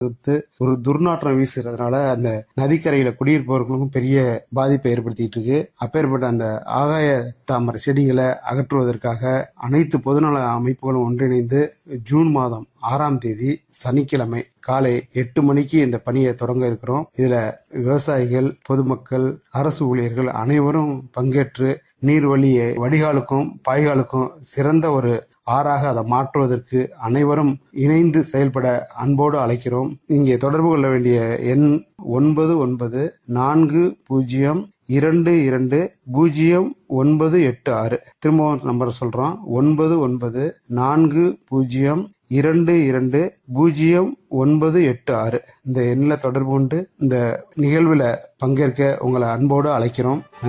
வந்து ஒரு துர்நாற்றம் வீசுறதுனால அந்த நதிக்கரையில குடியிருப்பவர்களுக்கும் பெரிய பாதிப்பை ஏற்படுத்திட்டு இருக்கு அப்பேற்பட்ட அந்த ஆகாய தாமரை செடிகளை அகற்றுவதற்காக அனைத்து பொதுநல அமைப்புகளும் ஒன்றிணைந்து ஜூன் மாதம் ஆறாம் தேதி சனிக்கிழமை காலை எட்டு மணிக்கு இந்த பணியை தொடங்க இருக்கிறோம் இதுல விவசாயிகள் பொதுமக்கள் அரசு ஊழியர்கள் அனைவரும் பங்கேற்று நீர்வழியை வடிகாலுக்கும் பாய்காலுக்கும் சிறந்த ஒரு ஆறாக அதை மாற்றுவதற்கு அனைவரும் இணைந்து செயல்பட அன்போடு அழைக்கிறோம் இங்கே தொடர்பு கொள்ள வேண்டிய எண் ஒன்பது ஒன்பது நான்கு பூஜ்ஜியம் இரண்டு இரண்டு பூஜ்ஜியம் ஒன்பது எட்டு ஆறு திரும்பவும் நம்பர் சொல்றோம் ஒன்பது ஒன்பது நான்கு பூஜ்ஜியம் இரண்டு இரண்டு பூஜ்ஜியம் ஒன்பது எட்டு ஆறு இந்த எண்ணில் தொடர்பு கொண்டு இந்த நிகழ்வில் பங்கேற்க உங்களை அன்போடு அழைக்கிறோம்